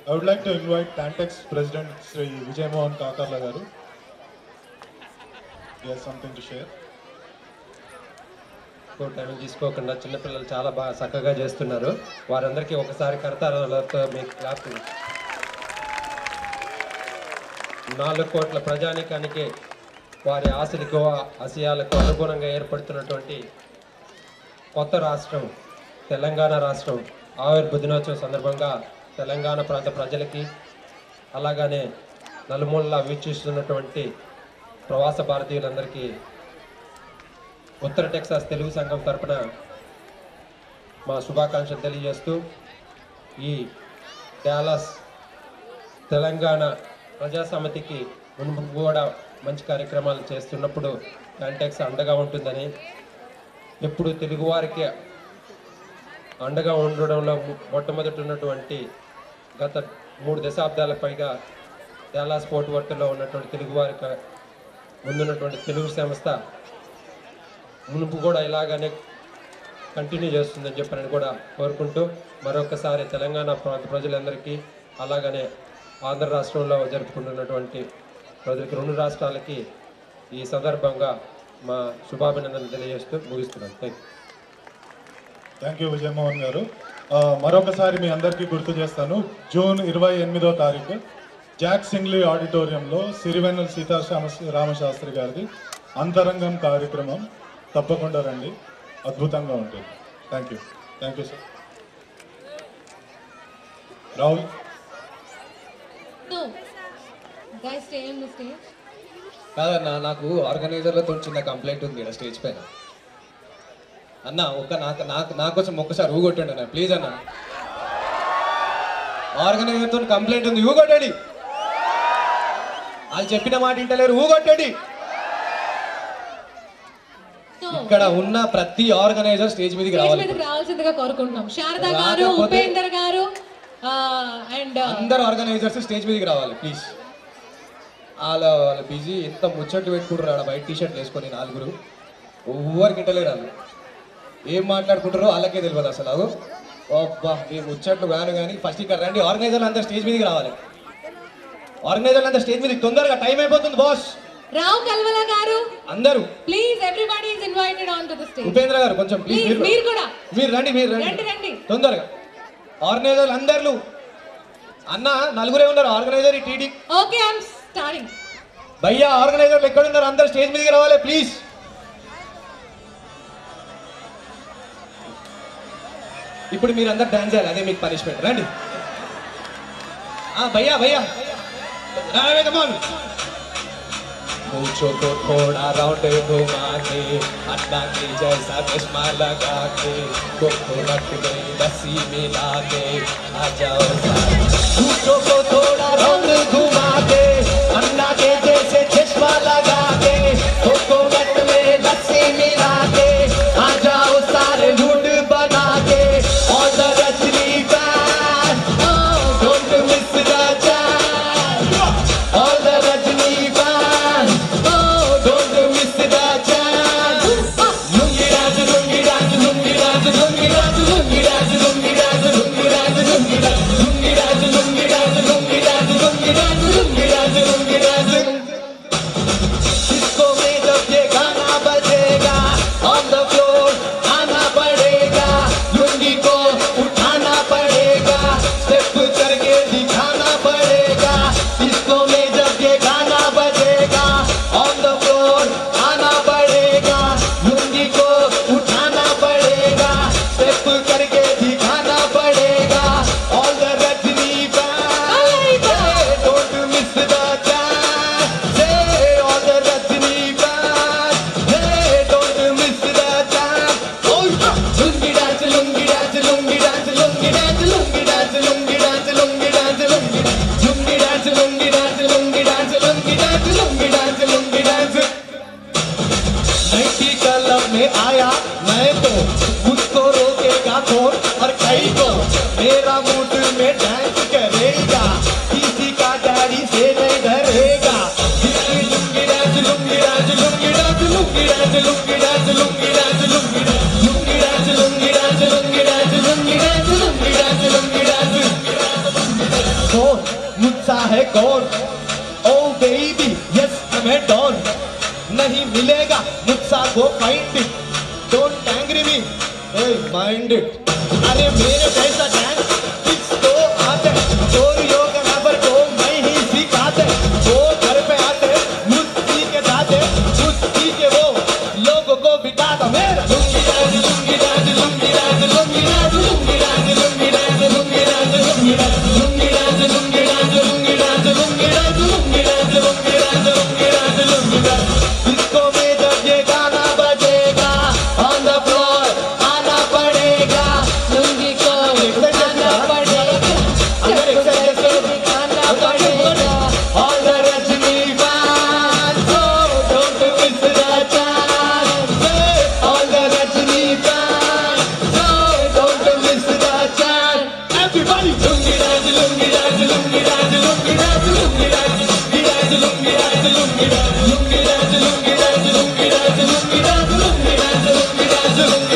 I would like to invite Tantex President Sri Vijay Mohan Kakarla garu. He has something to share. ఎక్కువ time తీసుకోకుండా చిన్నపిల్లలు చాలా బాగా చక్కగా చేస్తున్నారు వారందరికీ ఒకసారి కరతాలతో మీకు క్లాప్ నాలుగు కోట్ల ప్రజానికానికి వారి ఆశలకు ఆశయాలకు అనుగుణంగా ఏర్పడుతున్నటువంటి కొత్త రాష్ట్రం తెలంగాణ రాష్ట్రం ఆవిర్భ దినోత్సవం సందర్భంగా తెలంగాణ ప్రాంత ప్రజలకి అలాగనే నలుమూలలా వీక్షిస్తున్నటువంటి ప్రవాస భారతీయులందరికీ ఉత్తర టెక్సాస్ తెలుగు సంఘం తరపున మా శుభాకాంక్షలు తెలియజేస్తూ ఈ డాలస్ తెలంగాణ ప్రజా సమితికి మునుపు కూడా మంచి కార్యక్రమాలు చేస్తున్నప్పుడు కాంటాక్స్ అండగా ఉంటుందని ఎప్పుడు తెలుగువారికి అండగా ఉండడంలో ము- మొట్టమొదటి ఉన్నటువంటి గత మూడు దశాబ్దాల పైగా డాలాస్ స్పోర్ట్ వర్క్లో ఉన్నటువంటి తెలుగువారికి ముందున్నటువంటి తెలుగు సంస్థ మునుపు కూడా ఇలాగనే కంటిన్యూ చేస్తుందని చెప్పని కూడా కోరుకుంటూ మరొకసారి తెలంగాణ ప్రాంత ప్రజలందరికీ అలాగనే ఆంధ్ర రాష్ట్రంలో జరుపుకుంటున్నటువంటి ప్రజలకి రెండు రాష్ట్రాలకి ఈ సందర్భంగా మా శుభాభినందనలు తెలియజేస్తూ ముగిస్తున్నాను thank you thank you Vijay Mohan garu ఆ, మరొకసారి మీ అందరికీ గుర్తు చేస్తాను జూన్ ఇరవై ఎనిమిదో తారీఖు జాక్ సింగ్లీ ఆడిటోరియంలో సిరివెన్నెల సీతారామ రామశాస్త్రి గారిది అంతరంగం కార్యక్రమం తప్పకుండా రండి అద్భుతంగా ఉంటుంది thank you thank you sir Rahul No. Guys, stay on the stage. కాదన్న నాకు ఆర్గనైజర్లతో చిన్న కంప్లైంట్ ఉంది ఇక్కడ స్టేజ్ పైన అన్న ఒక్క నాకు నాకు నా కోసం ఒక్కసారి ఊగొట్టండి అన్న ప్లీజ్ అన్న ఆర్గనైజర్తో కంప్లైంట్ ఉంది ఊగొట్టండి వాళ్ళు చెప్పిన మాట వింటలేరు ఊగొట్టండి So, ఇక్కడ ఉన్న ప్రతి ఆర్గనైజర్ స్టేజ్ మీదకి స్టేజ్ రావాలి మీదకి రావాల్సిందిగా కోరుకుంటున్నాం శారద గారు రాకపోతే- ఉపేందర్ గారు అండ్ అందరు ఆర్గనైజర్స్ స్టేజ్ మీదకి రావాలి ప్లీజ్ వాళ్ళ వాళ్ళ బిజీ ఎంత ముచ్చట్లు పెట్టుకుంటారు ఆడ బయట టీషర్ట్లు వేసుకొని నాలుగురు ఎవ్వరికి ఇంటలేరు వాళ్ళు ఏం మాట్లాడుకుంటారో వాళ్ళకే తెలియదు అసలు అవు అబ్బా మీ ముచ్చట్లు కాను కానీ ఫస్ట్ ఇక్కడ రండి ఆర్గనైజర్లు అందరు స్టేజ్ మీదకి రావాలి ఆర్గనైజర్లు అందరు స్టేజ్ మీదకి తొందరగా టైం అయిపోతుంది బాస్ రావు కల్వల గారు అందరూ please everybody is invited on to the stage Upendra garu కొంచెం ప్లీజ్ ప్లీజ్ మీరు కూడా మీరు రండి మీరు రండి రండి రండి తొందరగా ఆర్గనైజర్లు అందరు అన్న నలుగురే ఉన్నారు ఆర్గనైజర్ ఈ టీడీ ఓకే ఐఎమ్ స్టార్టింగ్ భయ్యా ఆర్గనైజర్లు ఎక్కడ ఉన్నారు అందరు స్టేజ్ మీదకి రావాలి ప్లీజ్ ఇప్పుడు మీరు అందరు డాన్స్ చేయాలి అదే మీకు పనిష్మెంట్ రండి ఆ, భయ్యా భయ్యా కమాన్ मूछों को थोड़ा राउंड घुमा के अन्ना की जैसा चश्मा लगा के को रख गई लस्सी मिला के आ जाओ साथ मूछों को थोड़ा राउंड घुमा के अन्ना के जैसे चश्मा लगा के को रख में लस्सी मिला के आ जाओ सारे लूट बना के और the Rajni don't miss the chance All the Rajinikanth, oh, don't miss the chance. Lungi dance, lungi dance, lungi dance, lungi dance, lungi dance, lungi dance, lungi dance, lungi dance, lungi dance, lungi dance, lungi dance, lungi dance, lungi dance, lungi dance. Disco में जब ये गाना बजेगा, on the floor आना पड़ेगा, लुंगी को उठाना पड़ेगा, step करके दिखाना पड़ेगा. Disco में जब ये गाना बजेगा, on the floor आना पड़ेगा, लुंगी को उठाना पड़ेगा, step करके दिखाना पड़ेगा. All the Rajni fans, hey, don't miss the chance. Hey, all the Rajni fans, hey, don't miss the chance. Oh, lungi dance, lungi dance, lungi dance, lungi dance, lungi dance, lungi dance, lungi dance, lungi dance, lungi dance, lungi dance, lungi dance, lungi dance, lungi dance, lungi dance. नई कलम में आया मैं तो मुझको रोकेगा कौन और कई को मेरा मूड में डांस करेगा किसी का डैडी से नहीं डरेगा जिसकी lungi dance lungi dance lungi dance lungi dance lungi dance lungi dance lungi dance lungi dance lungi dance lungi dance lungi dance lungi dance lungi dance mind it अरे मेरे जैसा डांस किस को आते चोर योग नबर को मैं ही सिखाते वो घर पे आते मुस्ती के दाते मुस्ती के वो लोगों को बिठाता मेरा lungi dance lungi dance lungi dance lungi dance lungi dance lungi dance lungi dance lungi dance lungi dance lungi dance lungi dance lungi dance lungi dance lungi dance lungi dance lungi dance disco में जब ये गाना बजेगा ऑन द फ्लोर आना पड़ेगा लुंगी को आना पड़ेगा अगर एक्सरसाइज करो दिखाना पड़ेगा All the Rajini fans, oh, don't miss the chance. Hey, all the Rajini fans, oh, don't miss the chance. Everybody, lungi dance, lungi dance, lungi dance, lungi dance, lungi dance, lungi dance, lungi dance, lungi dance, lungi dance, lungi dance, lungi dance, lungi dance, lungi dance, lungi dance, lungi dance, lungi